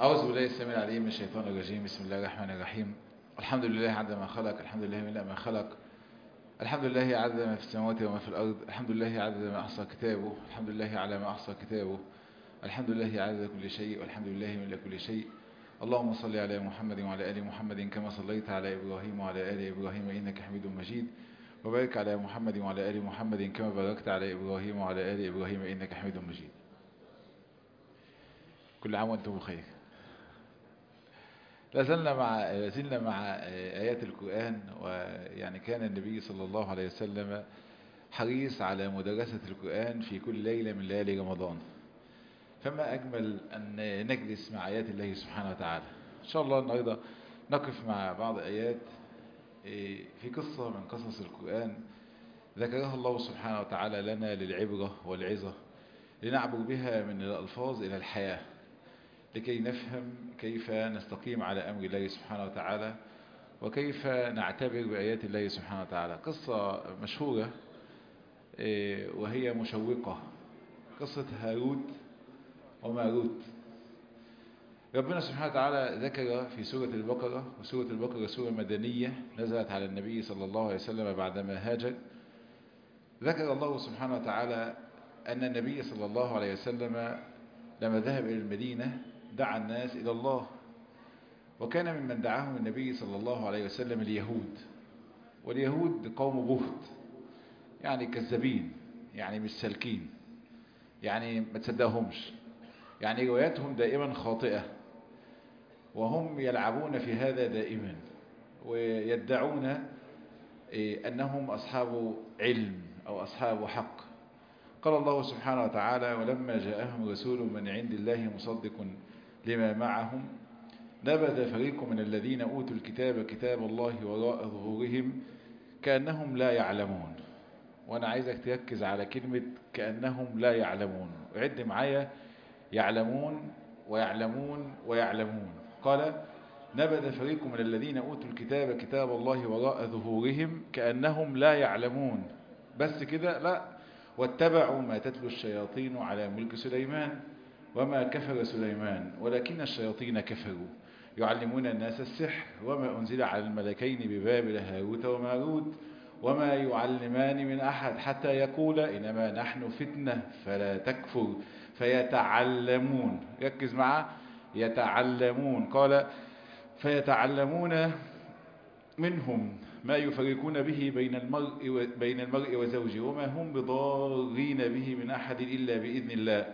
أعوذ بالله السميع العليم من الشيطان الرجيم بسم الله الرحمن الرحيم الحمد لله عدد ما خلق الحمد لله من ما خلق الحمد لله عدد ما في السماوات وما في الأرض الحمد لله عدد ما أحصى كتابه الحمد لله على ما أحصى كتابه الحمد لله عدد كل شيء والحمد لله من كل شيء اللهم صل على محمد وعلى آل محمد كما صليت على إبراهيم وعلى آل إبراهيم إنك حميد مجيد وبارك على محمد وعلى آل محمد كما باركت على إبراهيم وعلى آل إبراهيم إنك حميد مجيد كل عام وأنتم بخير لازلنا مع لازلنا مع آيات القرآن ويعني كان النبي صلى الله عليه وسلم حريص على مدرسة القرآن في كل ليلة من ليالي رمضان فما أجمل أن نجلس مع آيات الله سبحانه وتعالى إن شاء الله النهاردة نقف مع بعض آيات في قصة من قصص القرآن ذكرها الله سبحانه وتعالى لنا للعبرة والعظة لنعبر بها من الألفاظ إلى الحياة لكي نفهم كيف نستقيم على أمر الله سبحانه وتعالى وكيف نعتبر بآيات الله سبحانه وتعالى قصة مشهورة وهي مشوقة قصة هاروت وماروت ربنا سبحانه وتعالى ذكر في سورة البقرة وسورة البقرة سورة مدنية نزلت على النبي صلى الله عليه وسلم بعدما هاجر ذكر الله سبحانه وتعالى أن النبي صلى الله عليه وسلم لما ذهب إلى المدينة دعا الناس إلى الله وكان ممن دعاهم النبي صلى الله عليه وسلم اليهود واليهود قوم بهت يعني كذابين يعني مش سالكين يعني ما تصدقهمش يعني رواياتهم دائما خاطئة وهم يلعبون في هذا دائما ويدعون أنهم أصحاب علم أو أصحاب حق قال الله سبحانه وتعالى ولما جاءهم رسول من عند الله مصدق لما معهم نبذ فريق من الذين أوتوا الكتاب كتاب الله وراء ظهورهم كأنهم لا يعلمون وأنا عايزك تركز على كلمة كأنهم لا يعلمون وعد معايا يعلمون ويعلمون ويعلمون قال نبذ فريق من الذين أوتوا الكتاب كتاب الله وراء ظهورهم كأنهم لا يعلمون بس كده لا واتبعوا ما تتلو الشياطين على ملك سليمان وما كفر سليمان ولكن الشياطين كفروا يعلمون الناس السحر وما أنزل على الملكين ببابل هاروت وماروت وما يعلمان من أحد حتى يقول إنما نحن فتنة فلا تكفر فيتعلمون ركز معه يتعلمون قال فيتعلمون منهم ما يفرقون به بين المرء بين المرء وزوجه وما هم بضارين به من أحد إلا بإذن الله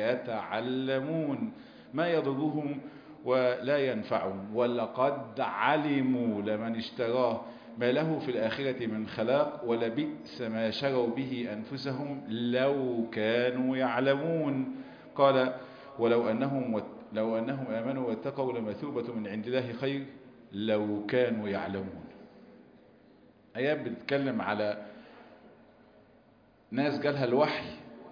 ويتعلمون ما يضرهم ولا ينفعهم ولقد علموا لمن اشتراه ما له في الآخرة من خلاق ولبئس ما شروا به أنفسهم لو كانوا يعلمون قال ولو أنهم لو أنهم آمنوا واتقوا لمثوبة من عند الله خير لو كانوا يعلمون آيات بتتكلم على ناس جالها الوحي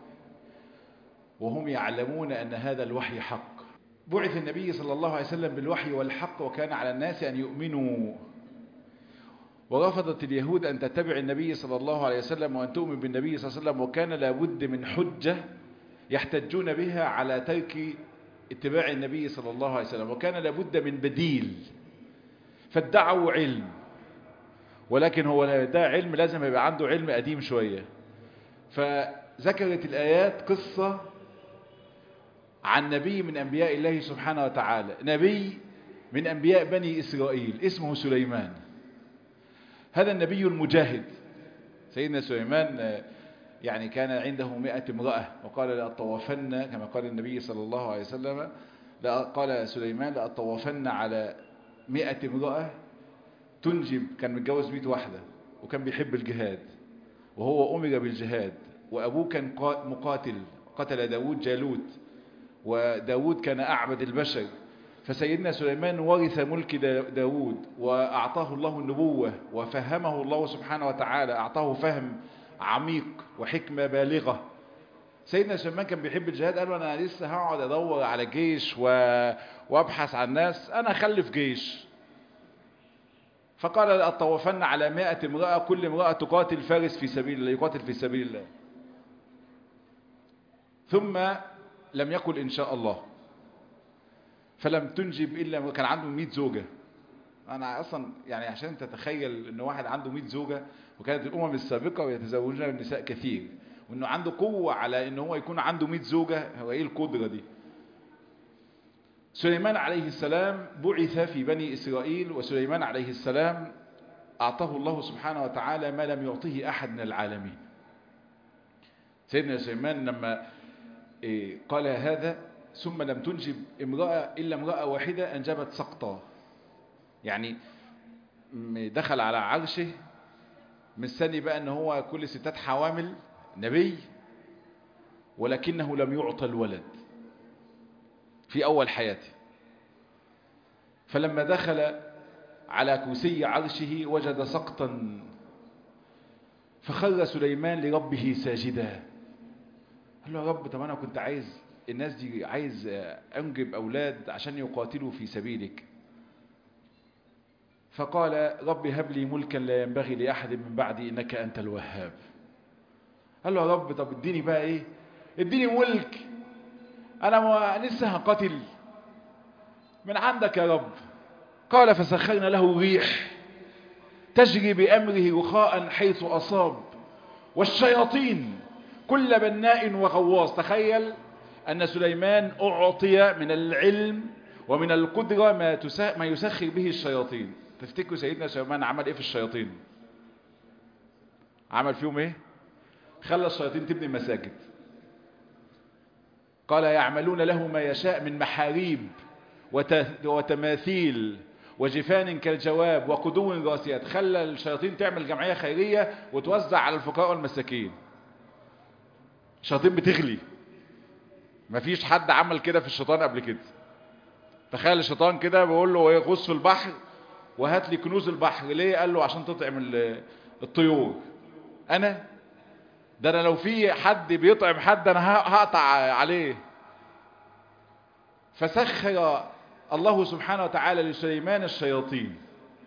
وهم يعلمون أن هذا الوحي حق بعث النبي صلى الله عليه وسلم بالوحي والحق وكان على الناس أن يؤمنوا ورفضت اليهود أن تتبع النبي صلى الله عليه وسلم وأن تؤمن بالنبي صلى الله عليه وسلم وكان لابد من حجة يحتجون بها على ترك اتباع النبي صلى الله عليه وسلم وكان لابد من بديل فادعوا علم ولكن هو ده علم لازم يبقى عنده علم قديم شوية فذكرت الآيات قصة عن نبي من أنبياء الله سبحانه وتعالى نبي من أنبياء بني إسرائيل اسمه سليمان هذا النبي المجاهد سيدنا سليمان يعني كان عنده مئة امرأة وقال لأطوفن كما قال النبي صلى الله عليه وسلم قال سليمان لأطوفن على مئة امرأة تنجب كان متجوز 100 واحدة وكان بيحب الجهاد وهو أمر بالجهاد وأبوه كان مقاتل قتل داود جالوت وداود كان أعبد البشر فسيدنا سليمان ورث ملك داود وأعطاه الله النبوة وفهمه الله سبحانه وتعالى أعطاه فهم عميق وحكمة بالغة سيدنا سليمان كان بيحب الجهاد قال أنا لسه هقعد أدور على جيش و... وأبحث عن ناس أنا أخلف جيش فقال لأطوفن على مائة امرأة كل امرأة تقاتل فارس في سبيل الله يقاتل في سبيل الله ثم لم يقل إن شاء الله فلم تنجب إلا كان عنده 100 زوجة أنا أصلا يعني عشان تتخيل أن واحد عنده 100 زوجة وكانت الأمم السابقة يتزوجون النساء كثير وأنه عنده قوة على أنه هو يكون عنده 100 زوجة هو إيه القدرة دي سليمان عليه السلام بعث في بني إسرائيل وسليمان عليه السلام أعطاه الله سبحانه وتعالى ما لم يعطيه أحد من العالمين سيدنا سليمان لما قال هذا ثم لم تنجب امرأة إلا امرأة واحدة أنجبت سقطا يعني دخل على عرشه مستني بقى ان هو كل ستات حوامل نبي ولكنه لم يعطى الولد في أول حياته فلما دخل على كرسي عرشه وجد سقطا فخر سليمان لربه ساجدا قال له يا رب طب أنا كنت عايز الناس دي عايز أنجب أولاد عشان يقاتلوا في سبيلك فقال رب هب لي ملكا لا ينبغي لأحد من بعدي إنك أنت الوهاب قال له يا رب طب اديني بقى ايه اديني ملك انا ما لسه هقاتل من عندك يا رب قال فسخرنا له ريح تجري بأمره رخاء حيث أصاب والشياطين كل بناء وغواص تخيل أن سليمان أعطي من العلم ومن القدرة ما, ما يسخر به الشياطين تفتكروا سيدنا سليمان عمل ايه في الشياطين عمل فيهم ايه خلى الشياطين تبني مساجد قال يعملون له ما يشاء من محاريب وتماثيل وجفان كالجواب وقدو راسيات خلى الشياطين تعمل جمعية خيرية وتوزع على الفقراء والمساكين الشياطين بتغلي مفيش حد عمل كده في الشيطان قبل كده تخيل الشيطان كده بيقول له غص في البحر وهات لي كنوز البحر ليه قال له عشان تطعم الطيور انا ده انا لو في حد بيطعم حد انا هقطع عليه فسخر الله سبحانه وتعالى لسليمان الشياطين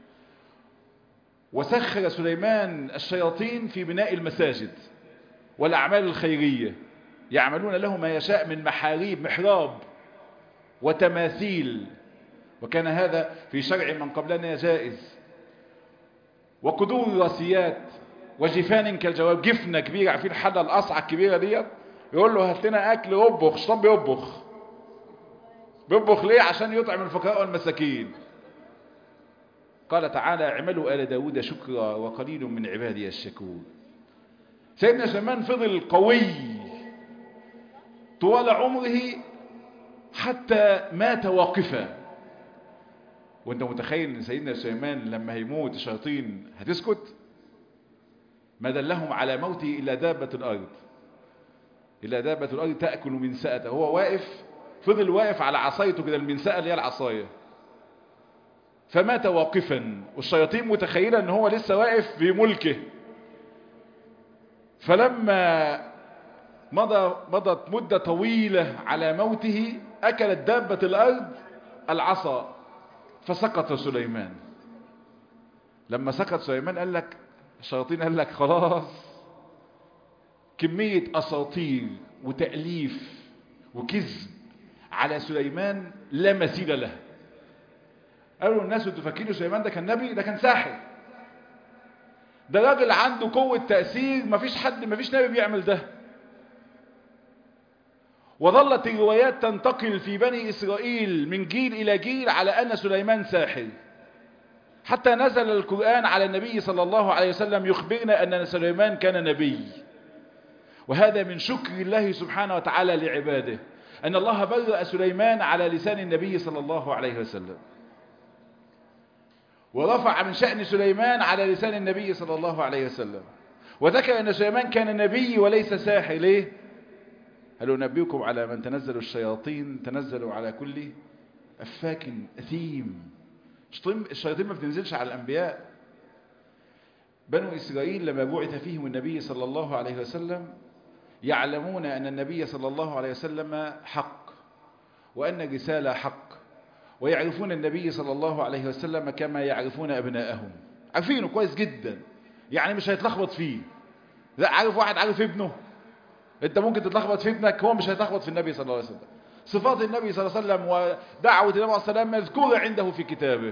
وسخر سليمان الشياطين في بناء المساجد والأعمال الخيرية يعملون له ما يشاء من محاريب محراب وتماثيل وكان هذا في شرع من قبلنا جائز وقدور راسيات وجفان كالجواب جفنة كبيرة عارفين الحلة القصعة الكبيرة ديت يقول له هات لنا أكل اطبخ شطان بيطبخ بيطبخ ليه عشان يطعم الفقراء والمساكين قال تعالى اعملوا آل داود شكرا وقليل من عبادي الشكور سيدنا سليمان فضل قوي طوال عمره حتى مات واقفا وانت متخيل ان سيدنا سليمان لما هيموت الشياطين هتسكت ما دلهم على موته إلا دابة الأرض إلا دابة الأرض تأكل من سأته هو واقف فضل واقف على عصايته كده المنسأة اللي هي العصاية فمات واقفا والشياطين متخيلة ان هو لسه واقف في ملكه فلما مضى مضت مدة طويلة على موته أكلت دابة الأرض العصا فسقط سليمان لما سقط سليمان قال لك الشياطين قال لك خلاص كمية أساطير وتأليف وكذب على سليمان لا مثيل له قالوا الناس انتوا فاكرين سليمان ده كان نبي ده كان ساحر ده راجل عنده قوة تأثير مفيش حد مفيش نبي بيعمل ده وظلت الروايات تنتقل في بني إسرائيل من جيل إلى جيل على أن سليمان ساحر حتى نزل القرآن على النبي صلى الله عليه وسلم يخبرنا أن سليمان كان نبي وهذا من شكر الله سبحانه وتعالى لعباده أن الله برأ سليمان على لسان النبي صلى الله عليه وسلم ورفع من شأن سليمان على لسان النبي صلى الله عليه وسلم وذكر أن سليمان كان نبي وليس ساحر ليه هل أنبئكم على من تنزل الشياطين تنزلوا على كل أفاك أثيم الشياطين ما بتنزلش على الأنبياء بنو إسرائيل لما بعث فيهم النبي صلى الله عليه وسلم يعلمون أن النبي صلى الله عليه وسلم حق وأن الرسالة حق ويعرفون النبي صلى الله عليه وسلم كما يعرفون أبناءهم عارفينه كويس جدا يعني مش هيتلخبط فيه لا عارف واحد عارف ابنه انت ممكن تتلخبط في ابنك هو مش هيتلخبط في النبي صلى الله عليه وسلم صفات النبي صلى الله عليه وسلم ودعوة النبي صلى الله عليه وسلم مذكورة عنده في كتابه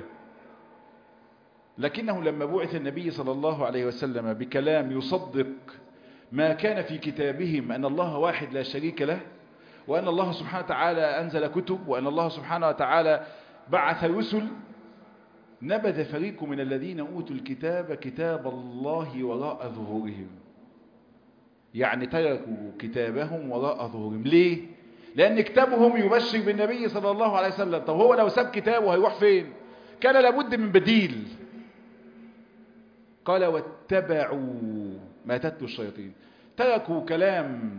لكنه لما بعث النبي صلى الله عليه وسلم بكلام يصدق ما كان في كتابهم أن الله واحد لا شريك له وأن الله سبحانه وتعالى أنزل كتب وأن الله سبحانه وتعالى بعث رسل نبذ فريق من الذين أوتوا الكتاب كتاب الله وراء ظهورهم يعني تركوا كتابهم وراء ظهورهم ليه؟ لأن كتابهم يبشر بالنبي صلى الله عليه وسلم طب هو لو ساب كتابه هيروح فين؟ كان لابد من بديل قال واتبعوا ما تتلو الشياطين تركوا كلام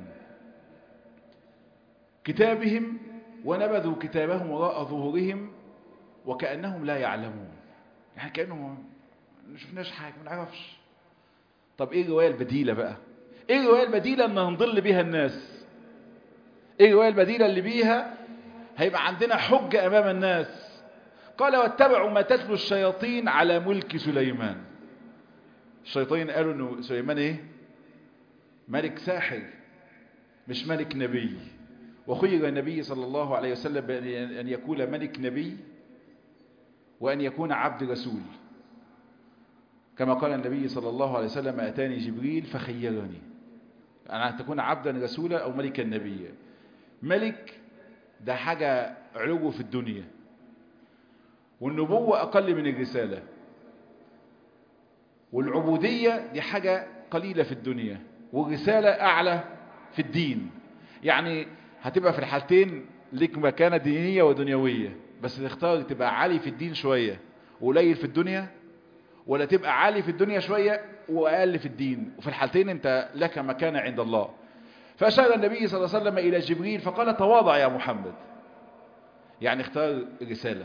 كتابهم ونبذوا كتابهم وراء ظهورهم وكأنهم لا يعلمون يعني كأنهم ما شفناش حاجة ما نعرفش طب ايه الرواية البديلة بقى ايه الرواية البديلة ان نضل بيها الناس ايه الرواية البديلة اللي بيها هيبقى عندنا حجة امام الناس قال واتبعوا ما تتلو الشياطين على ملك سليمان الشياطين قالوا انه سليمان ايه ملك ساحر مش ملك نبي وخير النبي صلى الله عليه وسلم بأن يكون ملك نبي وأن يكون عبد رسول كما قال النبي صلى الله عليه وسلم أتاني جبريل فخيرني أن تكون عبدا رسولا أو ملكا نبيا ملك ده حاجة علو في الدنيا والنبوة أقل من الرسالة والعبودية دي حاجة قليلة في الدنيا والرسالة أعلى في الدين يعني هتبقى في الحالتين ليك مكانة دينية ودنيوية بس تختار تبقى عالي في الدين شوية وقليل في الدنيا ولا تبقى عالي في الدنيا شوية وأقل في الدين وفي الحالتين انت لك مكانة عند الله فأشار النبي صلى الله عليه وسلم إلى جبريل فقال تواضع يا محمد يعني اختار رسالة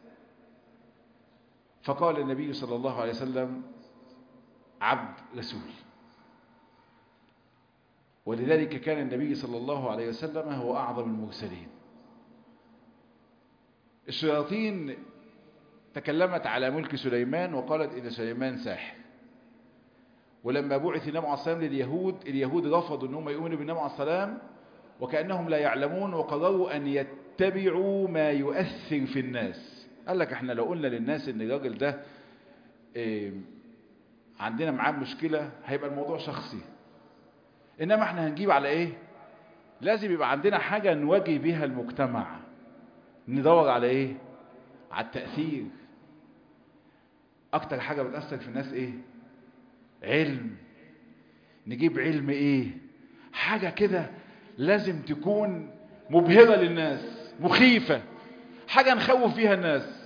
فقال النبي صلى الله عليه وسلم عبد رسول ولذلك كان النبي صلى الله عليه وسلم هو أعظم المرسلين الشياطين تكلمت على ملك سليمان وقالت إن سليمان ساحر ولما بعث النبي عليه السلام لليهود اليهود رفضوا أنهم يؤمنوا بالنبي عليه السلام وكأنهم لا يعلمون وقرروا أن يتبعوا ما يؤثر في الناس قال لك احنا لو قلنا للناس ان الراجل ده ايه عندنا معاه مشكلة هيبقى الموضوع شخصي انما احنا هنجيب على ايه لازم يبقى عندنا حاجة نواجه بيها المجتمع ندور على ايه على التأثير اكتر حاجة بتأثر في الناس ايه علم نجيب علم ايه حاجة كده لازم تكون مبهرة للناس مخيفة حاجة نخوف فيها الناس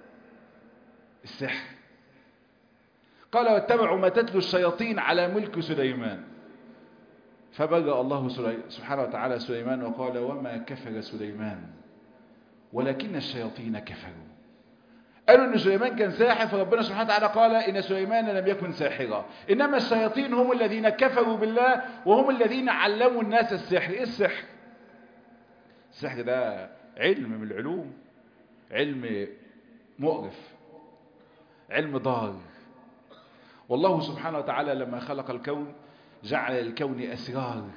السحر قال واتبعوا ما تتلو الشياطين على ملك سليمان فبرأ الله سبحانه وتعالى سليمان وقال وما كفر سليمان ولكن الشياطين كفروا قالوا ان سليمان كان ساحر فربنا سبحانه وتعالى قال ان سليمان لم يكن ساحرا انما الشياطين هم الذين كفروا بالله وهم الذين علموا الناس السحر ايه السحر السحر ده علم من العلوم علم مؤرف علم ضار والله سبحانه وتعالى لما خلق الكون جعل الكون أسرار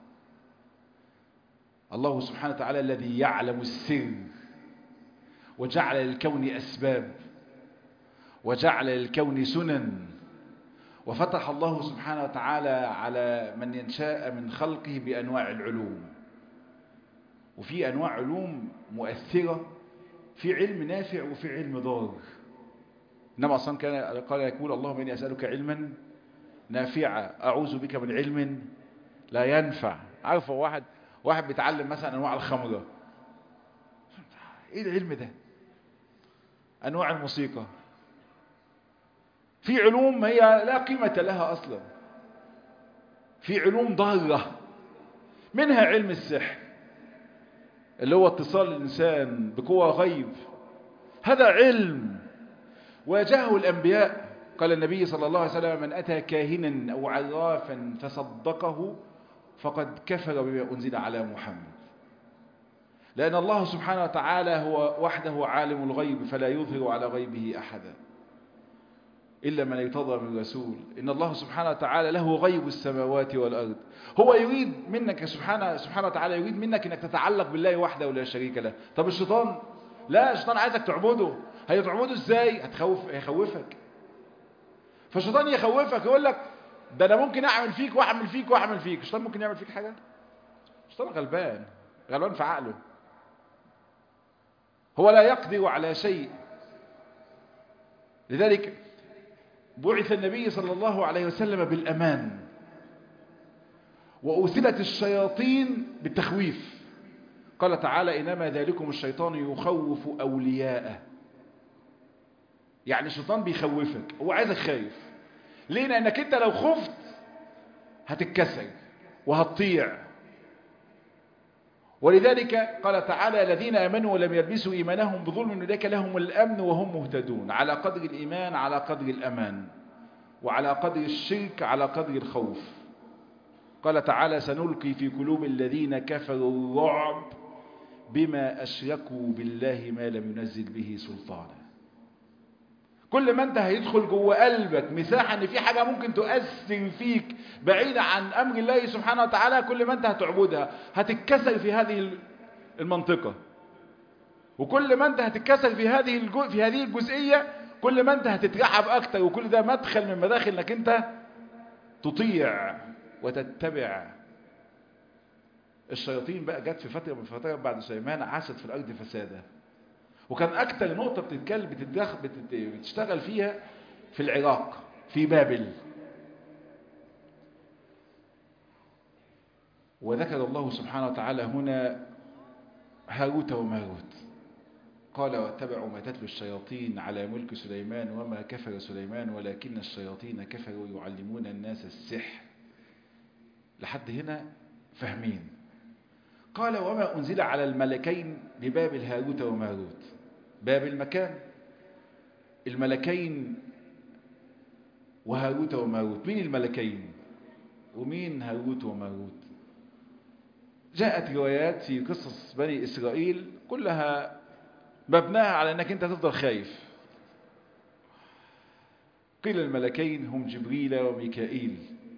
الله سبحانه وتعالى الذي يعلم السر وجعل للكون أسباب وجعل للكون سنن وفتح الله سبحانه وتعالى على من ينشاء من خلقه بأنواع العلوم وفي أنواع علوم مؤثرة في علم نافع وفي علم ضار إنما أصلا كان قال يقول اللهم إني أسألك علما نافعا أعوذ بك من علم لا ينفع عارفه واحد واحد بيتعلم مثلا أنواع الخمرة إيه العلم ده أنواع الموسيقى في علوم هي لا قيمة لها أصلا في علوم ضارة منها علم السحر اللي هو اتصال الإنسان بقوة غيب هذا علم واجهه الأنبياء قال النبي صلى الله عليه وسلم من أتى كاهنا أو عرافا فصدقه فقد كفر بما أنزل على محمد لأن الله سبحانه وتعالى هو وحده عالم الغيب فلا يظهر على غيبه أحدا إلا من ارتضى من رسول إن الله سبحانه وتعالى له غيب السماوات والأرض هو يريد منك سبحانه, سبحانه وتعالى يريد منك أنك تتعلق بالله وحده ولا شريك له طب الشيطان لا الشيطان عايزك تعبده هيتعبده ازاي هتخوف هيخوفك فالشيطان يخوفك يقول لك ده انا ممكن اعمل فيك واعمل فيك واعمل فيك الشيطان ممكن يعمل فيك حاجه الشيطان غلبان غلبان في عقله هو لا يقدر على شيء لذلك بعث النبي صلى الله عليه وسلم بالأمان وأرسلت الشياطين بالتخويف قال تعالى إنما ذلكم الشيطان يخوف أولياءه يعني الشيطان بيخوفك هو عايزك خايف ليه لأنك أنت لو خفت هتتكسر وهتطيع ولذلك قال تعالى الذين آمنوا ولم يلبسوا إيمانهم بظلم أولئك لهم الأمن وهم مهتدون على قدر الإيمان على قدر الأمان وعلى قدر الشرك على قدر الخوف قال تعالى سنلقي في قلوب الذين كفروا الرعب بما أشركوا بالله ما لم ينزل به سلطانا كل ما انت هيدخل جوه قلبك مساحة ان في حاجة ممكن تؤثر فيك بعيدة عن امر الله سبحانه وتعالى كل ما انت هتعبدها هتتكسر في هذه المنطقة وكل ما انت هتتكسر في هذه الجو في هذه الجزئية كل ما انت هتترعب اكتر وكل ده مدخل من مداخل انك انت تطيع وتتبع الشياطين بقى جت في فترة من فترات بعد سليمان عاشت في الارض فسادا وكان اكتر نقطة بتتكلم بتتدخل بتشتغل فيها في العراق في بابل وذكر الله سبحانه وتعالى هنا هاروت وماروت قال واتبعوا ما تتلو الشياطين على ملك سليمان وما كفر سليمان ولكن الشياطين كفروا يعلمون الناس السحر لحد هنا فاهمين قال وما أنزل على الملكين ببابل هاروت وماروت بابل مكان الملكين وهاروت وماروت مين الملكين ومين هاروت وماروت جاءت روايات في قصص بني إسرائيل كلها مبناها على أنك أنت تفضل خايف قيل الملكين هم جبريل وميكائيل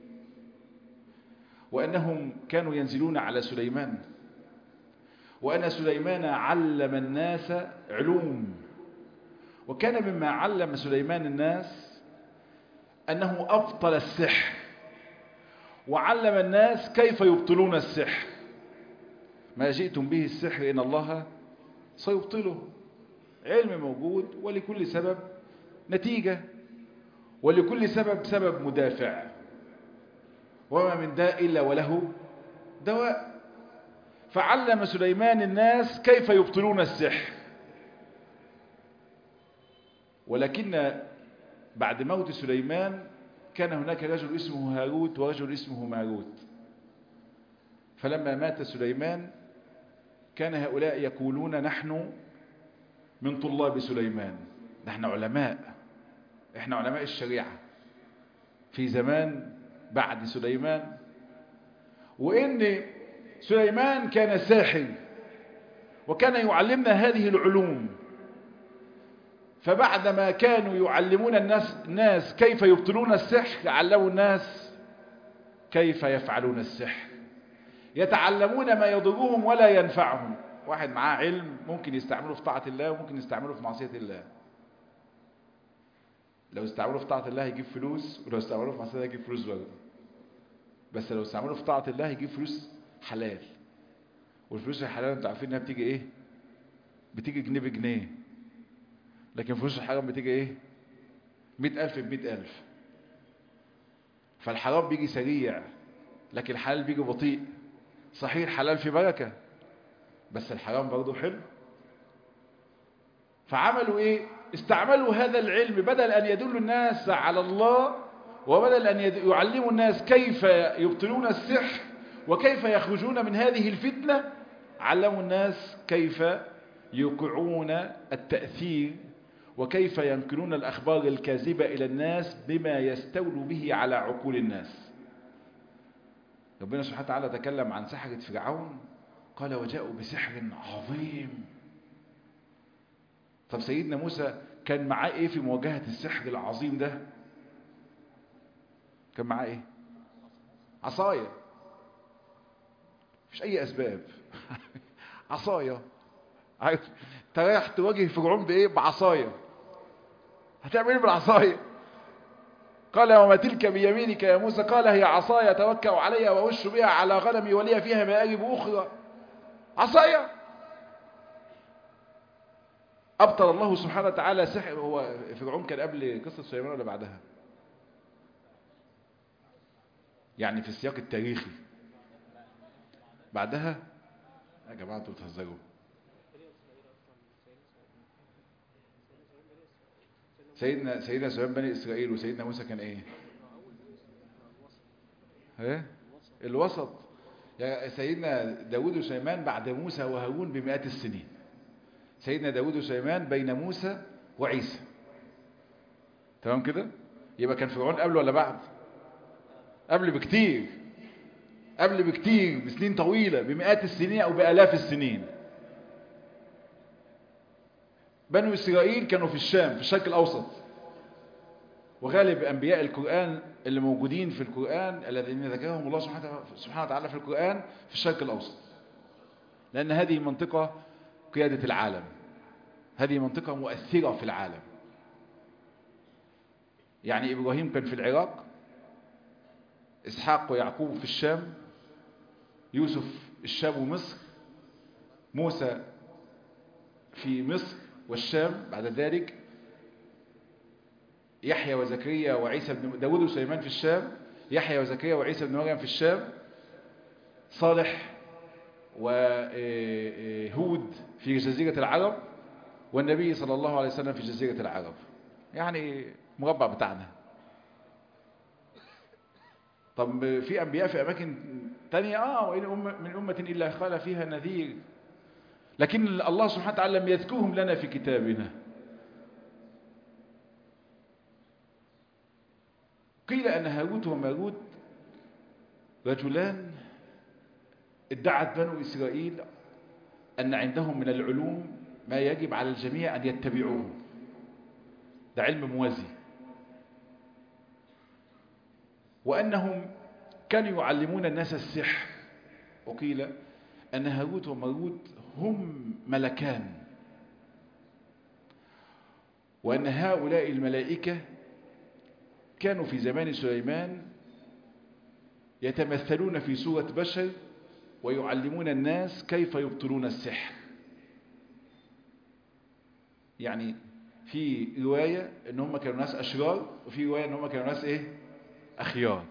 وأنهم كانوا ينزلون على سليمان وأن سليمان علم الناس علوم وكان مما علم سليمان الناس أنه أبطل السحر وعلم الناس كيف يبطلون السحر ما جئتم به السحر إن الله سيبطله علم موجود ولكل سبب نتيجة ولكل سبب سبب مدافع وما من داء إلا وله دواء فعلم سليمان الناس كيف يبطلون السحر ولكن بعد موت سليمان كان هناك رجل اسمه هاروت ورجل اسمه ماروت فلما مات سليمان كان هؤلاء يقولون نحن من طلاب سليمان نحن علماء احنا علماء الشريعة في زمان بعد سليمان وإن سليمان كان ساحر وكان يعلمنا هذه العلوم فبعدما كانوا يعلمون الناس, الناس كيف يبطلون السحر علموا الناس كيف يفعلون السحر يتعلمون ما يضرهم ولا ينفعهم واحد معاه علم ممكن يستعمله في طاعة الله وممكن يستعمله في معصية الله لو استعمله في طاعة الله يجيب فلوس ولو استعمله في معصية الله يجيب فلوس برضه بس لو استعمله في طاعة الله يجيب فلوس حلال والفلوس الحلال انتوا عارفين انها بتيجي ايه بتيجي جنيه بجنيه لكن فلوس الحرام بتيجي ايه مئة ألف بمئة ألف فالحرام بيجي سريع لكن الحلال بيجي بطيء صحيح حلال في بركة بس الحرام برضه حلو فعملوا ايه استعملوا هذا العلم بدل ان يدلوا الناس على الله وبدل ان يعلموا الناس كيف يبطلون السحر وكيف يخرجون من هذه الفتنة علموا الناس كيف يوقعون التأثير وكيف ينقلون الأخبار الكاذبة إلى الناس بما يستولوا به على عقول الناس ربنا سبحانه وتعالى تكلم عن سحرة فرعون قال وجاءوا بسحر عظيم طب سيدنا موسى كان معاه ايه في مواجهة السحر العظيم ده كان معاه ايه عصاية مفيش اي اسباب عصاية عارف انت رايح تواجه فرعون بايه بعصاية هتعمل ايه بالعصاية قال وما تلك بيمينك يا موسى قال هي عصايا توكأ عليها وأوش بها على غنمي ولي فيها مآرب أخرى عصايا أبطل الله سبحانه وتعالى سحر هو فرعون كان قبل قصة سليمان ولا بعدها يعني في السياق التاريخي بعدها يا جماعة انتوا بتهزروا سيدنا سيدنا سليمان بني اسرائيل وسيدنا موسى كان ايه ايه الوسط يا سيدنا داود وسليمان بعد موسى وهارون بمئات السنين سيدنا داود وسليمان بين موسى وعيسى تمام كده يبقى كان فرعون قبل ولا بعد قبل بكتير قبل بكتير بسنين طويلة بمئات السنين او بآلاف السنين بنو إسرائيل كانوا في الشام في الشرق الأوسط وغالب أنبياء القرآن اللي موجودين في القرآن الذين ذكرهم الله سبحانه وتعالى في القرآن في الشرق الأوسط لأن هذه منطقة قيادة العالم هذه منطقة مؤثرة في العالم يعني إبراهيم كان في العراق إسحاق ويعقوب في الشام يوسف الشام ومصر موسى في مصر والشام بعد ذلك يحيى وزكريا وعيسى بن داود وسليمان في الشام يحيى وزكريا وعيسى بن مريم في الشام صالح وهود في جزيرة العرب والنبي صلى الله عليه وسلم في جزيرة العرب يعني مربع بتاعنا طب في أنبياء في أماكن تانية آه وإن أمة من أمة إلا خال فيها نذير لكن الله سبحانه وتعالى لم يذكرهم لنا في كتابنا قيل أن هاروت وماروت رجلان ادعت بنو إسرائيل أن عندهم من العلوم ما يجب على الجميع أن يتبعوه ده علم موازي وأنهم كانوا يعلمون الناس السحر وقيل أن هاروت وماروت هم ملكان وأن هؤلاء الملائكة كانوا في زمان سليمان يتمثلون في سورة بشر ويعلمون الناس كيف يبطلون السحر يعني في رواية ان هم كانوا ناس اشرار وفي رواية ان هم كانوا ناس ايه اخيار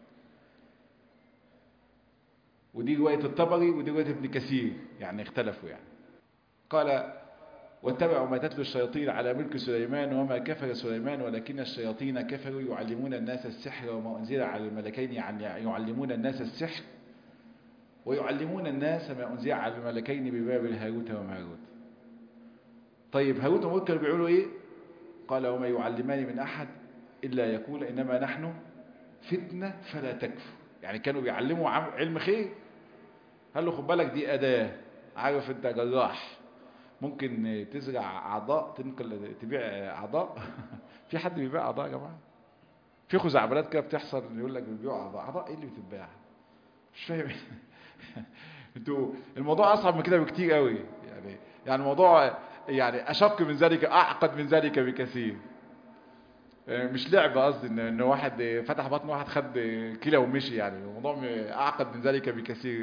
ودي رواية الطبري ودي رواية ابن كثير يعني اختلفوا يعني قال واتبعوا ما تتلو الشياطين على ملك سليمان وما كفر سليمان ولكن الشياطين كفروا يعلمون الناس السحر وما أنزل على الملكين يعلمون الناس السحر ويعلمون الناس ما أنزل على الملكين ببابل هاروت وماروت طيب هاروت وماروت كانوا بيقولوا ايه قال وما يعلمان من أحد إلا يقول إنما نحن فتنة فلا تكفر يعني كانوا بيعلموا علم خير قال له خد بالك دي أداة عارف انت جراح ممكن تزرع أعضاء تنقل تبيع أعضاء في حد بيبيع أعضاء يا جماعة في خزعبلات كده بتحصل يقول لك بيبيعوا أعضاء أعضاء إيه اللي بتتباع مش فاهم انتوا الموضوع أصعب من كده بكتير قوي يعني يعني الموضوع يعني أشق من ذلك أعقد من ذلك بكثير مش لعبة قصدي ان ان واحد فتح بطن واحد خد كيلو ومشي يعني الموضوع اعقد من ذلك بكثير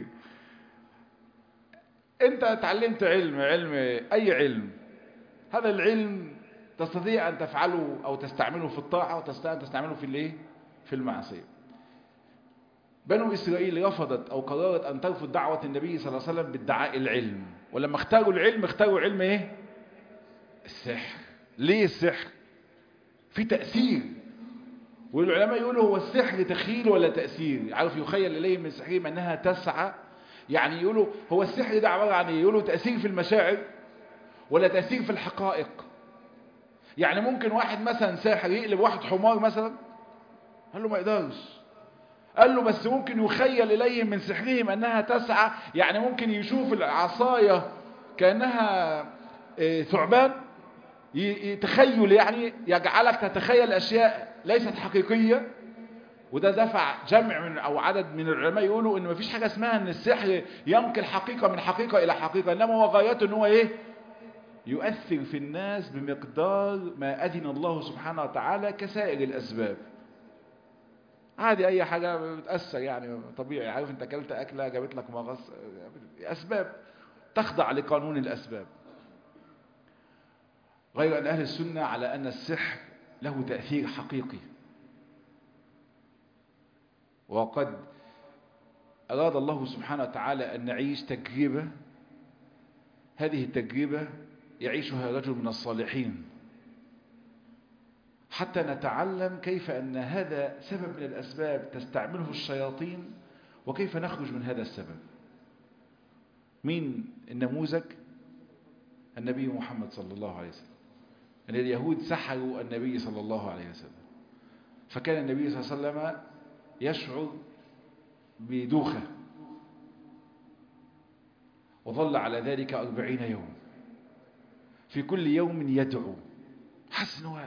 انت اتعلمت علم علم اي علم هذا العلم تستطيع ان تفعله او تستعمله في الطاعة وتستطيع ان تستعمله في الايه في المعصية بنو اسرائيل رفضت او قررت ان ترفض دعوة النبي صلى الله عليه وسلم بادعاء العلم ولما اختاروا العلم اختاروا علم ايه السحر ليه السحر في تأثير والعلماء يقولوا هو السحر تخيل ولا تأثير عارف يخيل إليه من سحرهم أنها تسعى يعني يقولوا هو السحر ده عبارة عن ايه يقولوا تأثير في المشاعر ولا تأثير في الحقائق يعني ممكن واحد مثلا ساحر يقلب واحد حمار مثلا قال له ما يقدرش قال له بس ممكن يخيل إليهم من سحرهم أنها تسعى يعني ممكن يشوف العصاية كأنها ثعبان تخيل يعني يجعلك تتخيل أشياء ليست حقيقية وده دفع جمع من أو عدد من العلماء يقولوا إن مفيش حاجة اسمها إن السحر ينقل حقيقة من حقيقة إلى حقيقة إنما هو غايته إن هو إيه يؤثر في الناس بمقدار ما أذن الله سبحانه وتعالى كسائر الأسباب عادي أي حاجة بتأثر يعني طبيعي عارف أنت أكلت أكلة جابت لك مغص أسباب تخضع لقانون الأسباب غير أن أهل السنة على أن السحر له تأثير حقيقي وقد أراد الله سبحانه وتعالى أن نعيش تجربة هذه التجربة يعيشها رجل من الصالحين حتى نتعلم كيف أن هذا سبب من الأسباب تستعمله الشياطين وكيف نخرج من هذا السبب مين النموذج النبي محمد صلى الله عليه وسلم أن اليهود سحروا النبي صلى الله عليه وسلم فكان النبي صلى الله عليه وسلم يشعر بدوخة وظل على ذلك أربعين يوم في كل يوم يدعو حس انه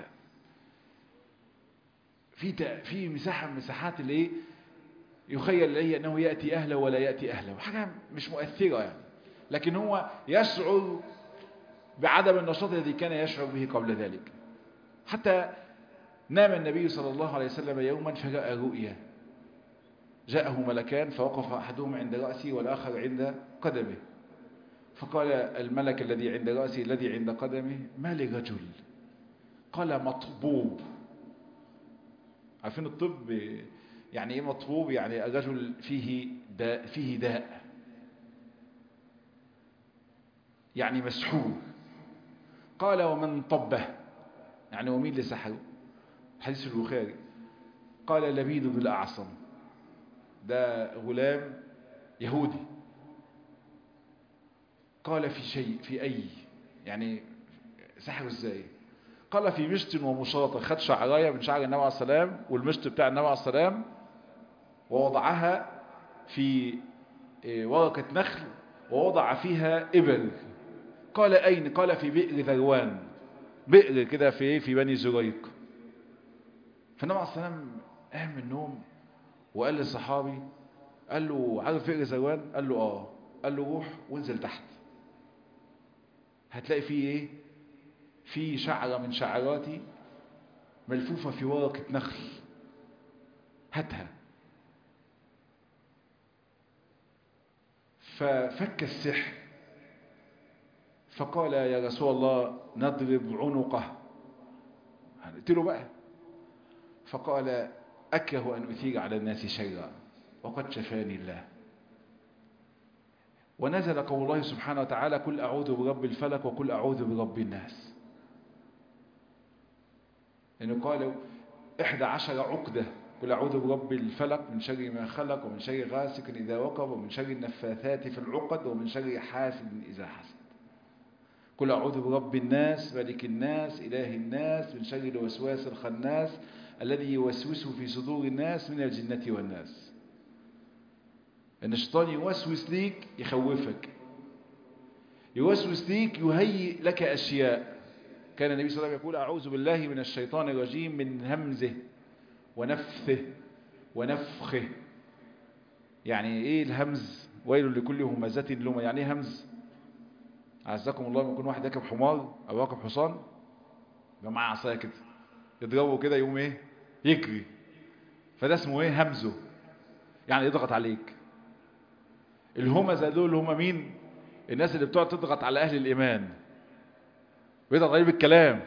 في في مساحة من مساحات اللي ايه يخيل إليه أنه يأتي أهله ولا يأتي أهله حاجة مش مؤثرة يعني لكن هو يشعر بعدم النشاط الذي كان يشعر به قبل ذلك حتى نام النبي صلى الله عليه وسلم يوما فرأى رؤيا جاءه ملكان فوقف أحدهما عند رأسه والآخر عند قدمه فقال الملك الذي عند رأسه الذي عند قدمه ما لرجل قال مطبوب عارفين الطب يعني ايه مطبوب يعني الرجل فيه داء فيه داء يعني مسحور قال ومن طبه يعني ومين اللي سحره حديث البخاري قال لبيد بن الأعصم ده غلام يهودي قال في شيء في أي يعني سحره ازاي قال في مشط ومشاطة خد شعراية من شعر النبي عليه السلام والمشط بتاع النبي عليه السلام ووضعها في ورقة نخل ووضع فيها إبل قال أين قال في بئر ذروان بئر كده في في بني زريق فالنبي عليه السلام قام من النوم وقال للصحابي قال له عارف بئر ذروان قال له اه قال له روح وانزل تحت هتلاقي فيه ايه في شعرة من شعراتي ملفوفة في ورقة نخل هاتها ففك السحر فقال يا رسول الله نضرب عنقه قلت له بقى فقال أكره أن أثير على الناس شيئا وقد شفاني الله ونزل قول الله سبحانه وتعالى قل أعوذ برب الفلك وقل أعوذ برب الناس لأنه قالوا إحدى عشر عقدة قل أعوذ برب الفلك من شر ما خلق ومن شر غاسق إذا وقب ومن شر النفاثات في العقد ومن شر حاسد إذا حسد قل أعوذ برب الناس ملك الناس إله الناس من شر الوسواس الخناس الذي يوسوس في صدور الناس من الجنة والناس ان الشيطان يوسوس ليك يخوفك يوسوس ليك يهيئ لك أشياء كان النبي صلى الله عليه وسلم يقول أعوذ بالله من الشيطان الرجيم من همزه ونفثه ونفخه يعني ايه الهمز ويل لكل همزة لما يعني ايه همز عزكم الله لما يكون واحد راكب حمار او راكب حصان يبقى معاه عصايه كده يضربه كده يقوم ايه يجري فده اسمه ايه همزه يعني يضغط عليك الهمزه دول هم مين الناس اللي بتقعد تضغط على اهل الايمان بيضغط عليه بالكلام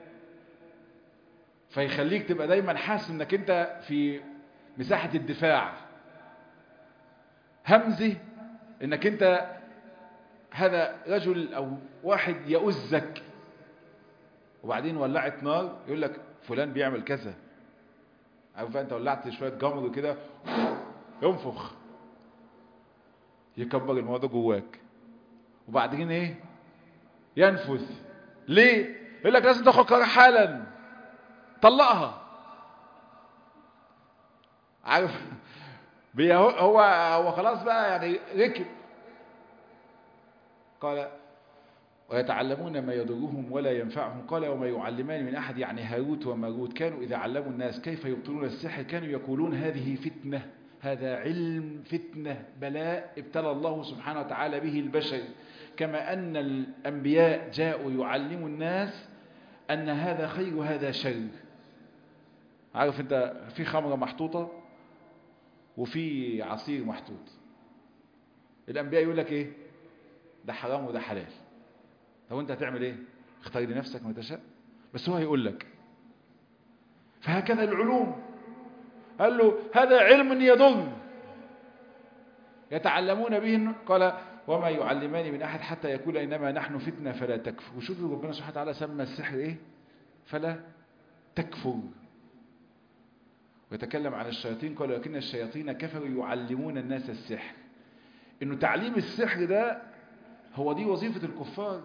فيخليك تبقى دايما حاسس انك انت في مساحة الدفاع همزه انك انت هذا رجل او واحد يؤزك وبعدين ولعت نار يقول لك فلان بيعمل كذا عارف بقى انت ولعت شوية جمر كده ينفخ يكبر الموضوع جواك وبعدين ايه ينفذ ليه يقول لك لازم تاخد قرار حالا طلقها عارف هو هو خلاص بقى يعني ركب قال ويتعلمون ما يضرهم ولا ينفعهم قال وما يعلمان من أحد يعني هاروت وماروت كانوا إذا علموا الناس كيف يبطلون السحر كانوا يقولون هذه فتنة هذا علم فتنة بلاء ابتلى الله سبحانه وتعالى به البشر كما أن الأنبياء جاءوا يعلموا الناس أن هذا خير وهذا شر عارف انت في خمرة محطوطة وفي عصير محطوط الأنبياء يقول لك ايه ده حرام وده حلال طب انت هتعمل ايه اختار لنفسك ما تشاء بس هو هيقول لك فهكذا العلوم قال له هذا علم يضر يتعلمون به قال وما يعلمان من أحد حتى يقول إنما نحن فتنة فلا تكفر وشوفوا ربنا سبحانه وتعالى سمى السحر إيه فلا تكفر ويتكلم عن الشياطين قال لكن الشياطين كفروا يعلمون الناس السحر إنه تعليم السحر ده هو دي وظيفة الكفار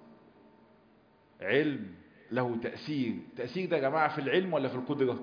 علم له تأثير تأثير ده يا جماعة في العلم ولا في القدرة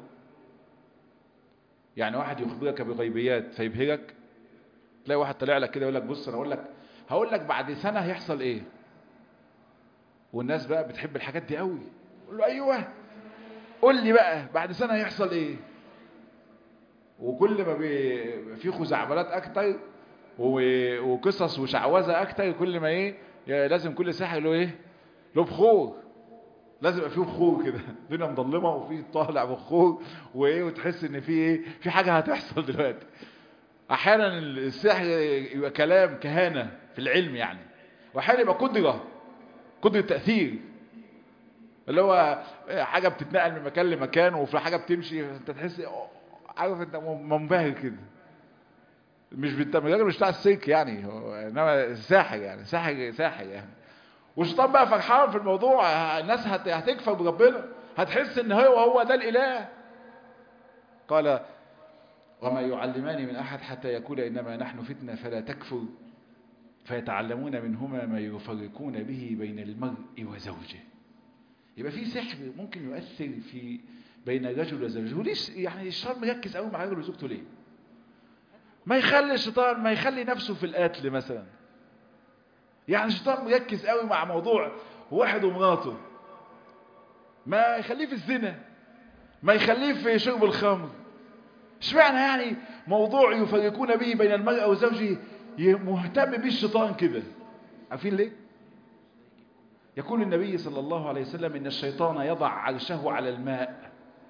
يعني واحد يخبرك بغيبيات فيبهرك تلاقي واحد طلع لك كده يقول لك بص انا اقول لك هقول لك بعد سنة هيحصل ايه والناس بقى بتحب الحاجات دي قوي يقول له ايوه قول لي بقى بعد سنة هيحصل ايه وكل ما بي... في خزعبلات اكتر و... وقصص وشعوذه اكتر كل ما ايه لازم كل ساحر له ايه له بخور لازم يبقى فيه بخور كده الدنيا مظلمه وفي طالع بخور وايه وتحس ان في ايه في حاجه هتحصل دلوقتي احيانا السحر يبقى كلام كهانه في العلم يعني واحيانا يبقى قدره قدره تاثير اللي هو حاجه بتتنقل من مكان لمكان وفي حاجه بتمشي انت تحس عارف انت منبهر كده مش بت... الراجل مش بتاع السلك يعني هو انما ساحر يعني ساحر ساحر يعني والشيطان بقى فرحان في الموضوع الناس هت... هتكفر بربنا هتحس ان هو هو ده الاله قال وما يعلمان من احد حتى يقول انما نحن فتنه فلا تكفر فيتعلمون منهما ما يفرقون به بين المرء وزوجه يبقى في سحر ممكن يؤثر في بين الرجل وزوجه وليش يعني الشيطان مركز قوي مع الرجل وزوجته ليه ما يخلي الشيطان ما يخلي نفسه في القتل مثلا يعني الشيطان مركز قوي مع موضوع واحد ومراته ما يخليه في الزنا ما يخليه في شرب الخمر اشمعنى يعني موضوع يفرقون به بين المرأة وزوجه مهتم به الشيطان كده عارفين ليه يقول النبي صلى الله عليه وسلم إن الشيطان يضع عرشه على الماء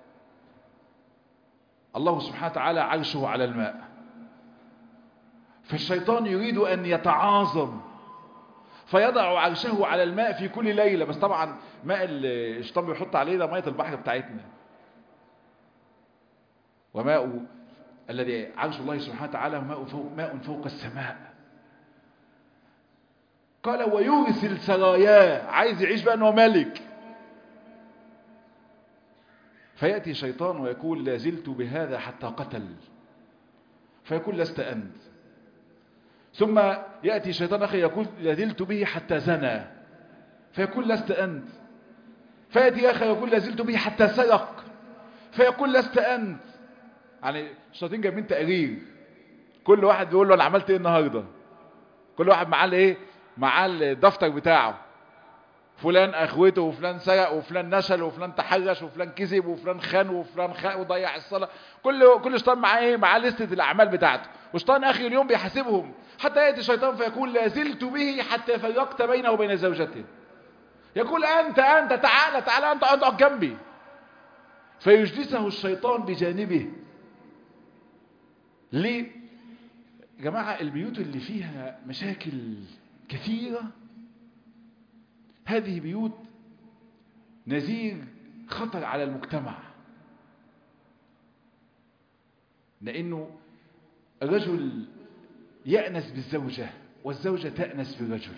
الله سبحانه وتعالى عرشه على الماء فالشيطان يريد أن يتعاظم فيضع عرشه على الماء في كل ليلة بس طبعا ماء الشيطان بيحط عليه ده مية البحر بتاعتنا وماء الذي عرش الله سبحانه وتعالى ماء فوق, ماء فوق السماء قال ويرسل سراياه عايز يعيش بقى انه ملك فيأتي شيطان ويقول لا زلت بهذا حتى قتل فيقول لست أنت ثم يأتي شيطان آخر يقول لا زلت به حتى زنى فيقول لست أنت فيأتي آخر يقول لا زلت به حتى سرق فيقول لست أنت يعني الشياطين جايبين تقرير كل واحد بيقول له أنا عملت إيه النهاردة كل واحد معاه إيه معاه الدفتر بتاعه فلان اخوته وفلان سرق وفلان نشل وفلان تحرش وفلان كذب وفلان خان وفلان خاء وضيع الصلاة كل كل شيطان معاه ايه معاه لستة الاعمال بتاعته وشيطان اخر اليوم بيحاسبهم حتى ياتي الشيطان فيقول لا زلت به حتى فرقت بينه وبين زوجته يقول انت انت تعالى تعالى انت اقعد جنبي فيجلسه الشيطان بجانبه ليه يا جماعة البيوت اللي فيها مشاكل كثيرة هذه بيوت نذير خطر على المجتمع لأنه الرجل يأنس بالزوجة والزوجة تأنس بالرجل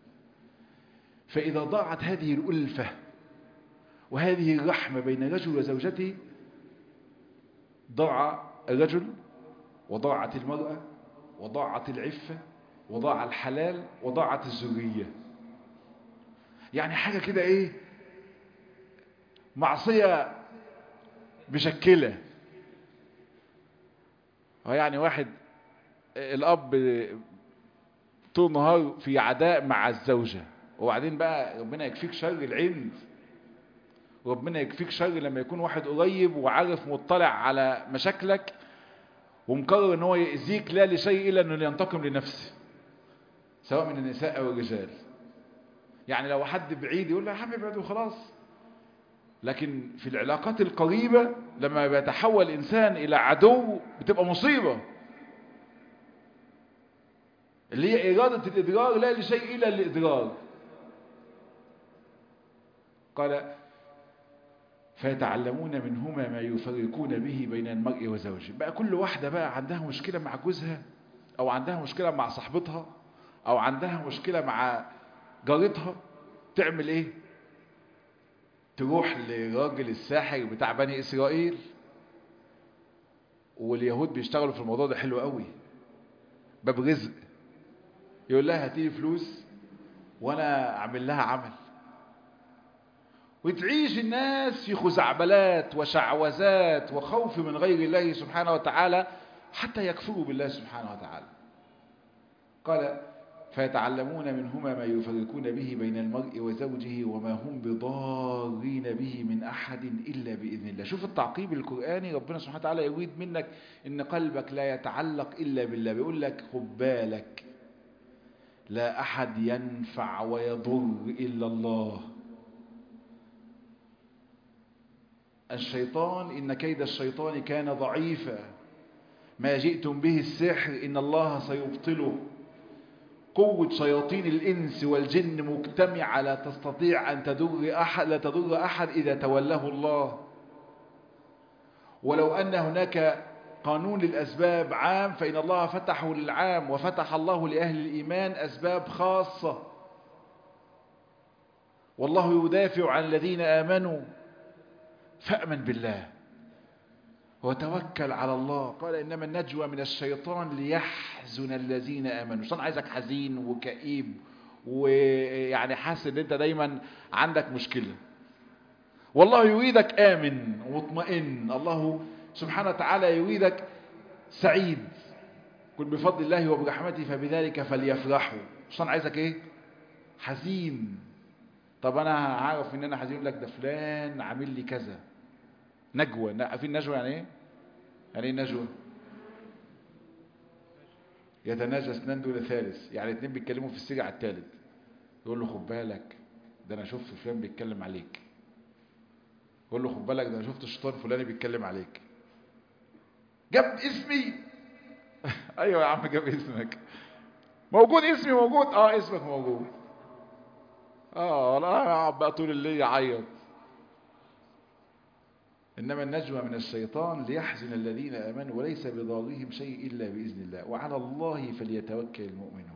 فإذا ضاعت هذه الألفة وهذه الرحمة بين الرجل وزوجته ضاع الرجل وضاعت المرأة وضاعت العفة وضاع الحلال وضاعت الذريه يعني حاجة كده ايه معصية مشكلة يعني واحد الاب طول النهار في عداء مع الزوجة وبعدين بقى ربنا يكفيك شر العند وربنا يكفيك شر لما يكون واحد قريب وعارف مطلع على مشاكلك ومقرر ان هو يأذيك لا لشيء الا انه ينتقم لنفسه سواء من النساء او الرجال يعني لو حد بعيد يقول له يا حبيبي ابعد وخلاص لكن في العلاقات القريبة لما بيتحول إنسان إلى عدو بتبقى مصيبة اللي هي إرادة الإضرار لا لشيء إلا الإضرار قال فيتعلمون منهما ما يفرقون به بين المرء وزوجه بقى كل واحدة بقى عندها مشكلة مع جوزها أو عندها مشكلة مع صاحبتها أو عندها مشكلة مع جارتها تعمل إيه تروح لراجل الساحر بتاع بني إسرائيل واليهود بيشتغلوا في الموضوع ده حلو قوي باب رزق يقول لها هاتي فلوس وانا اعمل لها عمل وتعيش الناس في خزعبلات وشعوذات وخوف من غير الله سبحانه وتعالى حتى يكفروا بالله سبحانه وتعالى قال فيتعلمون منهما ما يفرقون به بين المرء وزوجه وما هم بضارين به من أحد إلا بإذن الله شوف التعقيب القرآني ربنا سبحانه وتعالى يريد منك إن قلبك لا يتعلق إلا بالله بيقول لك خد بالك لا أحد ينفع ويضر إلا الله الشيطان إن كيد الشيطان كان ضعيفا ما جئتم به السحر إن الله سيبطله قوة شياطين الإنس والجن مجتمعة لا تستطيع أن تضر أحد لا تضر أحد إذا تولاه الله ولو أن هناك قانون للأسباب عام فإن الله فتحه للعام وفتح الله لأهل الإيمان أسباب خاصة والله يدافع عن الذين آمنوا فأمن بالله وتوكل على الله قال إنما النجوى من الشيطان ليحزن الذين آمنوا الشيطان عايزك حزين وكئيب ويعني حاسس ان انت دايما عندك مشكلة والله يريدك آمن ومطمئن الله سبحانه وتعالى يريدك سعيد قل بفضل الله وبرحمته فبذلك فليفرحوا الشيطان عايزك ايه حزين طب انا عارف ان انا حزين لك ده فلان عامل لي كذا نجوى عارفين نجوى يعني ايه يعني ايه نجوى يتناجى اثنان دول ثالث يعني اتنين بيتكلموا في السجع الثالث يقول له خد بالك ده انا شفت فلان بيتكلم عليك يقول له خد بالك ده انا شفت الشيطان فلاني بيتكلم عليك جاب اسمي ايوه يا عم جاب اسمك موجود اسمي موجود اه اسمك موجود اه لا اقعد بقى طول الليل يعيط إنما النجوى من الشيطان ليحزن الذين آمنوا وليس بضارهم شيء إلا بإذن الله وعلى الله فليتوكل المؤمنون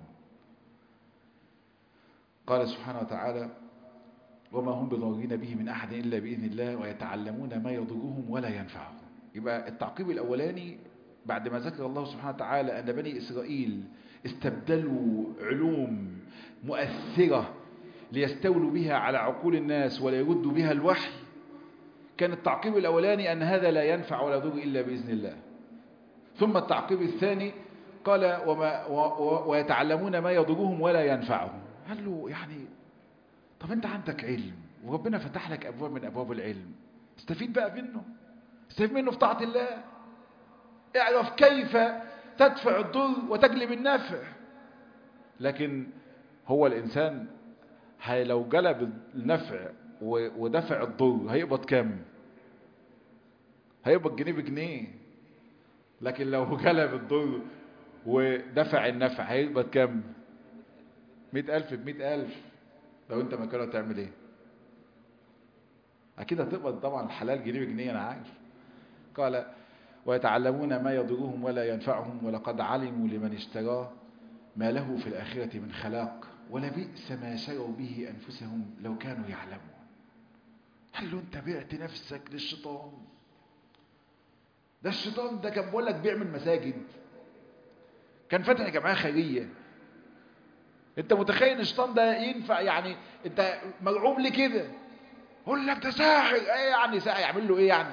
قال سبحانه وتعالى وما هم بضارين به من أحد إلا بإذن الله ويتعلمون ما يضرهم ولا ينفعهم يبقى التعقيب الأولاني بعد ما ذكر الله سبحانه وتعالى أن بني إسرائيل استبدلوا علوم مؤثرة ليستولوا بها على عقول الناس ولا يردوا بها الوحي كان التعقيب الأولاني أن هذا لا ينفع ولا يضر إلا بإذن الله ثم التعقيب الثاني قال وما و و ويتعلمون ما يضرهم ولا ينفعهم قال له يعني طب أنت عندك علم وربنا فتح لك أبواب من أبواب العلم استفيد بقى منه استفيد منه في طاعة الله اعرف كيف تدفع الضر وتجلب النفع لكن هو الإنسان هي لو جلب النفع ودفع الضر هيقبض كام هيقبض جنيه بجنيه لكن لو جلب الضر ودفع النفع هيقبض كام مئة ألف بمئة ألف لو انت مكانه تعمل ايه اكيد هتقبض طبعا الحلال جنيه بجنيه انا عارف قال ويتعلمون ما يضرهم ولا ينفعهم ولقد علموا لمن اشتراه ما له في الآخرة من خلاق ولبئس ما شروا به أنفسهم لو كانوا يعلمون قال له انت بعت نفسك للشيطان ده الشيطان ده كان بيقول لك بيعمل مساجد كان فاتح جمعيه خيريه انت متخيل الشيطان ده ينفع يعني انت مرعوب ليه كده يقول لك ده ساحر ايه يعني ساحر يعمل له ايه يعني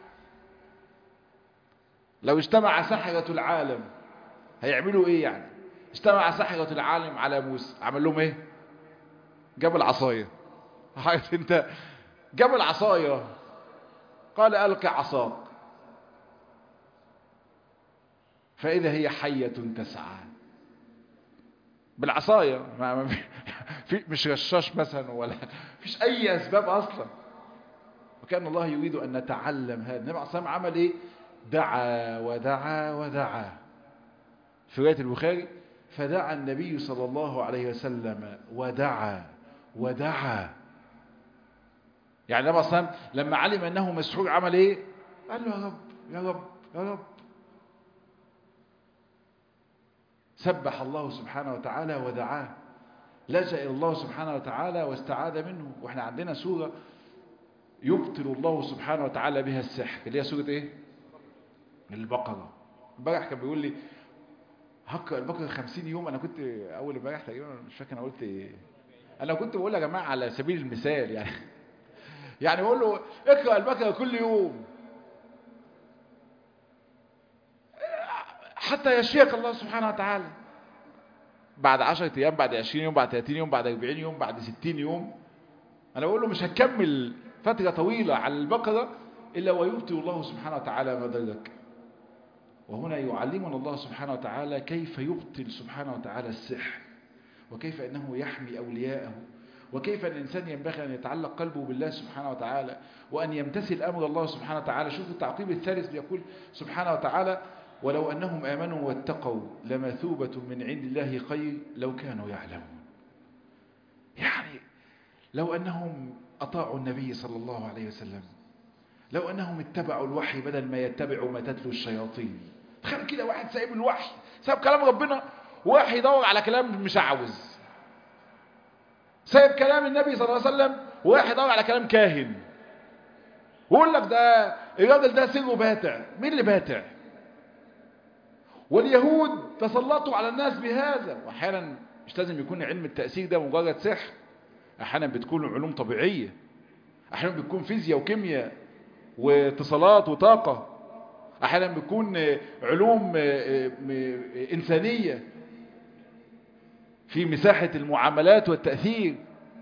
لو اجتمع سحرة العالم هيعملوا ايه يعني اجتمع سحرة العالم على موسى عمل لهم ايه جاب العصاية عارف انت جاب العصاية قال ألقى عصاك فإذا هي حية تسعى بالعصاية ما ما في مش رشاش مثلا ولا فيش أي أسباب أصلا وكان الله يريد أن نتعلم هذا النبي عليه الصلاة عمل إيه دعا ودعا ودعا في رواية البخاري فدعا النبي صلى الله عليه وسلم ودعا ودعا يعني النبي صلى الله عليه وسلم لما علم أنه مسحور عمل إيه قال له يا رب يا رب يا رب سبح الله سبحانه وتعالى ودعاه لجأ إلى الله سبحانه وتعالى واستعاذ منه واحنا عندنا سورة يبطل الله سبحانه وتعالى بها السحر اللي هي سورة ايه البقرة امبارح كان بيقول لي هقرا البقرة 50 يوم انا كنت اول امبارح تقريبا مش فاكر انا قلت ايه انا كنت بقول يا جماعة على سبيل المثال يعني يعني بقول له اقرا البقرة كل يوم حتى يشفيك الله سبحانه وتعالى بعد 10 ايام بعد 20 يوم بعد 30 يوم بعد 40 يوم بعد 60 يوم انا بقول له مش هتكمل فترة طويلة على البقرة الا ويبطي الله سبحانه وتعالى ما ضرك وهنا يعلمنا الله سبحانه وتعالى كيف يبطل سبحانه وتعالى السحر وكيف انه يحمي اولياءه وكيف ان الانسان ينبغي ان يتعلق قلبه بالله سبحانه وتعالى وان يمتثل امر الله سبحانه وتعالى شوفوا التعقيب الثالث بيقول سبحانه وتعالى ولو أنهم آمنوا واتقوا لمثوبة من عند الله خير لو كانوا يعلمون يعني لو أنهم أطاعوا النبي صلى الله عليه وسلم لو أنهم اتبعوا الوحي بدل ما يتبعوا ما تتلو الشياطين تخيل كده واحد سايب الوحي سايب كلام ربنا وواحد يدور على كلام مش عاوز سايب كلام النبي صلى الله عليه وسلم وواحد يدور على كلام كاهن ويقول لك ده الراجل ده سره باتع مين اللي باتع واليهود تسلطوا على الناس بهذا واحيانا مش لازم يكون علم التأثير ده مجرد سحر احيانا بتكون علوم طبيعية احيانا بتكون فيزياء وكيمياء واتصالات وطاقة احيانا بتكون علوم انسانية في مساحة المعاملات والتأثير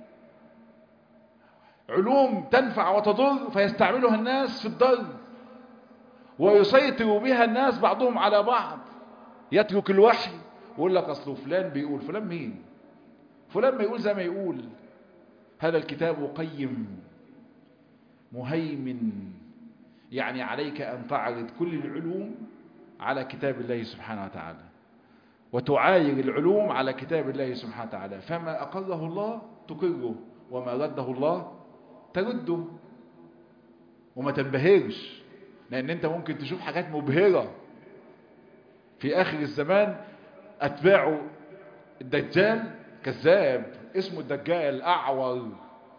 علوم تنفع وتضر فيستعملها الناس في الضر ويسيطر بها الناس بعضهم على بعض يترك الوحي ويقول لك اصله فلان بيقول فلان مين فلان ما يقول زي ما يقول هذا الكتاب قيم مهيمن يعني عليك أن تعرض كل العلوم على كتاب الله سبحانه وتعالى وتعاير العلوم على كتاب الله سبحانه وتعالى فما أقره الله تقره وما رده الله ترده وما تنبهرش لأن أنت ممكن تشوف حاجات مبهرة في آخر الزمان أتباع الدجال كذاب اسمه الدجال أعور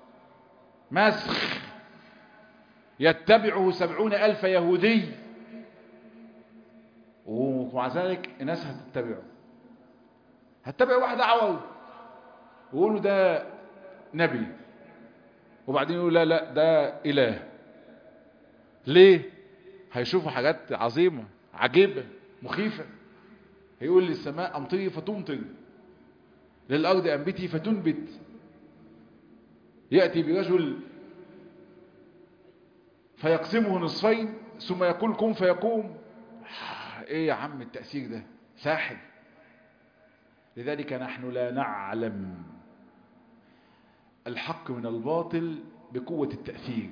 مسخ يتبعه سبعون ألف يهودي ومع ذلك الناس هتتبعه هتتبع واحد أعور ويقولوا ده نبي وبعدين يقولوا لا لا ده إله ليه هيشوفوا حاجات عظيمة عجيبة مخيفة هيقول للسماء أمطري فتمطر للأرض أنبتي فتنبت يأتي برجل فيقسمه نصفين ثم يقول كن فيقوم ايه يا عم التأثير ده ساحر لذلك نحن لا نعلم الحق من الباطل بقوة التأثير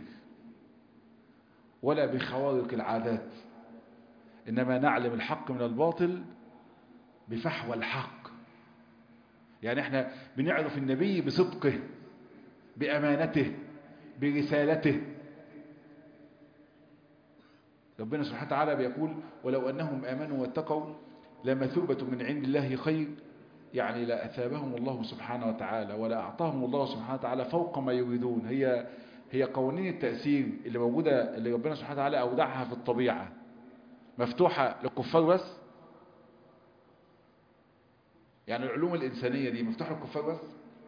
ولا بخوارق العادات إنما نعلم الحق من الباطل بفحوى الحق يعني احنا بنعرف النبي بصدقه بأمانته برسالته ربنا سبحانه وتعالى بيقول ولو أنهم آمنوا واتقوا لمثوبة من عند الله خير يعني لا أثابهم الله سبحانه وتعالى ولا أعطاهم الله سبحانه وتعالى فوق ما يريدون هي هي قوانين التأثير اللي موجودة اللي ربنا سبحانه وتعالى أودعها في الطبيعة مفتوحة للكفار بس يعني العلوم الإنسانية دي مفتوحة للكفار بس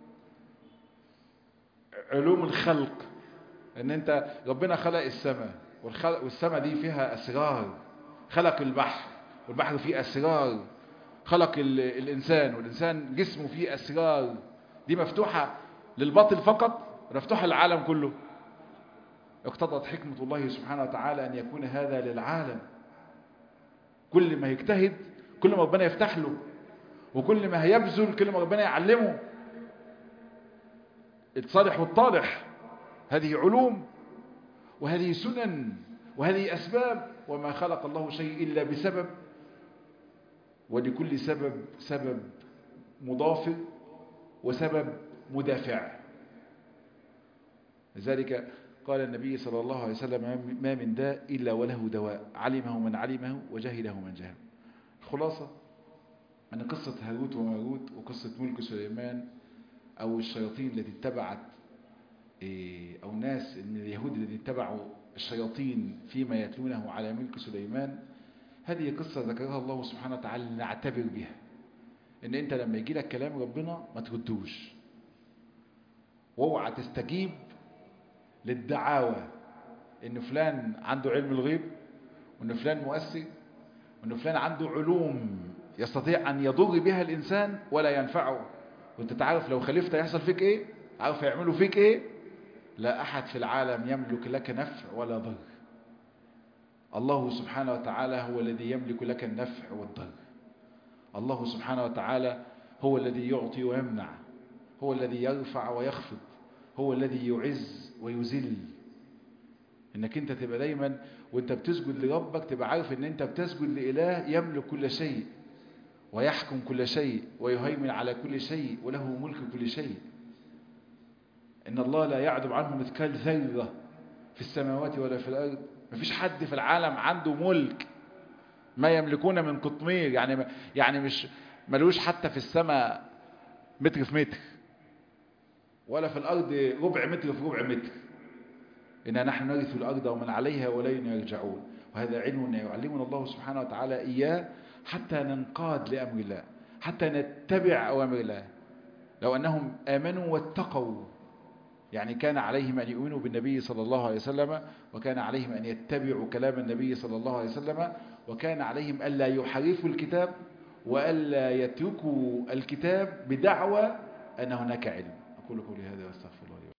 علوم الخلق ان انت ربنا خلق السماء والسماء دي فيها أسرار خلق البحر والبحر فيه أسرار خلق الإنسان والإنسان جسمه فيه أسرار دي مفتوحة للباطل فقط مفتوحة للعالم كله اقتضت حكمة الله سبحانه وتعالى أن يكون هذا للعالم كل ما يجتهد كل ما ربنا يفتح له وكل ما هيبذل كل ما ربنا يعلمه الصالح والطالح هذه علوم وهذه سنن وهذه أسباب وما خلق الله شيء إلا بسبب ولكل سبب سبب مضاف وسبب مدافع لذلك قال النبي صلى الله عليه وسلم ما من داء إلا وله دواء علمه من علمه وجهله من جهله الخلاصة أن قصة هاروت وماروت وقصة ملك سليمان أو الشياطين التي اتبعت أو ناس من اليهود الذين اتبعوا الشياطين فيما يتلونه على ملك سليمان هذه قصة ذكرها الله سبحانه وتعالى نعتبر بها ان انت لما يجي لك كلام ربنا ما تردوش واوعى تستجيب للدعاوى ان فلان عنده علم الغيب وان فلان مؤثر وان فلان عنده علوم يستطيع ان يضر بها الانسان ولا ينفعه وانت تعرف لو خلفت هيحصل فيك ايه عارف هيعملوا فيك ايه لا احد في العالم يملك لك نفع ولا ضر الله سبحانه وتعالى هو الذي يملك لك النفع والضر الله سبحانه وتعالى هو الذي يعطي ويمنع هو الذي يرفع ويخفض هو الذي يعز ويذل انك انت تبقى دايما وانت بتسجد لربك تبقى عارف ان انت بتسجد لإله يملك كل شيء ويحكم كل شيء ويهيمن على كل شيء وله ملك كل شيء ان الله لا يعدم عنه مثقال ذرة في السماوات ولا في الارض مفيش حد في العالم عنده ملك ما يملكون من قطمير يعني يعني مش ملوش حتى في السماء متر في متر ولا في الأرض ربع متر في ربع متر إنا نحن نرث الأرض ومن عليها ولين يرجعون وهذا علم يعلمنا الله سبحانه وتعالى إياه حتى ننقاد لأمر الله حتى نتبع أوامر الله لو أنهم آمنوا واتقوا يعني كان عليهم أن يؤمنوا بالنبي صلى الله عليه وسلم وكان عليهم أن يتبعوا كلام النبي صلى الله عليه وسلم وكان عليهم ألا يحرفوا الكتاب وألا يتركوا الكتاب بدعوى أن هناك علم أقول قولي هذا واستغفر الله